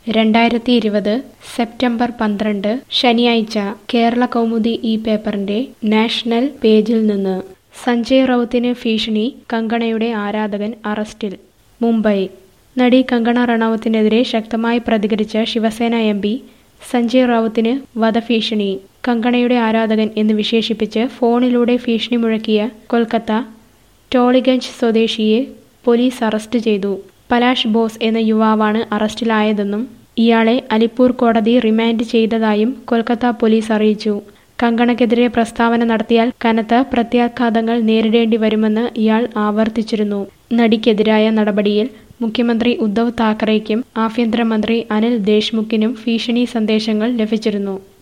രണ്ടായിരത്തി ഇരുപത് സെപ്റ്റംബർ പന്ത്രണ്ട് ശനിയാഴ്ച കേരള കൗമുദി ഈ പേപ്പറിന്റെ നാഷണൽ പേജിൽ നിന്ന് സഞ്ജയ് റൌത്തിന് ഭീഷണി കങ്കണയുടെ ആരാധകൻ അറസ്റ്റിൽ മുംബൈ നടി കങ്കണ റണൌത്തിനെതിരെ ശക്തമായി പ്രതികരിച്ച ശിവസേന എം പി സഞ്ജയ് റൌത്തിന് വധഭീഷണി കങ്കണയുടെ ആരാധകൻ എന്ന് വിശേഷിപ്പിച്ച് ഫോണിലൂടെ ഭീഷണി മുഴക്കിയ കൊൽക്കത്ത ടോളിഗഞ്ച് സ്വദേശിയെ പോലീസ് അറസ്റ്റ് ചെയ്തു പലാഷ് ബോസ് എന്ന യുവാവാണ് അറസ്റ്റിലായതെന്നും ഇയാളെ അലിപ്പൂർ കോടതി റിമാൻഡ് ചെയ്തതായും കൊൽക്കത്ത പോലീസ് അറിയിച്ചു കങ്കണയ്ക്കെതിരെ പ്രസ്താവന നടത്തിയാൽ കനത്ത പ്രത്യാഘാതങ്ങൾ നേരിടേണ്ടി വരുമെന്ന് ഇയാൾ ആവർത്തിച്ചിരുന്നു നടിക്കെതിരായ നടപടിയിൽ മുഖ്യമന്ത്രി ഉദ്ധവ് താക്കറെയ്ക്കും ആഭ്യന്തരമന്ത്രി അനിൽ ദേശ്മുഖിനും ഭീഷണി സന്ദേശങ്ങൾ ലഭിച്ചിരുന്നു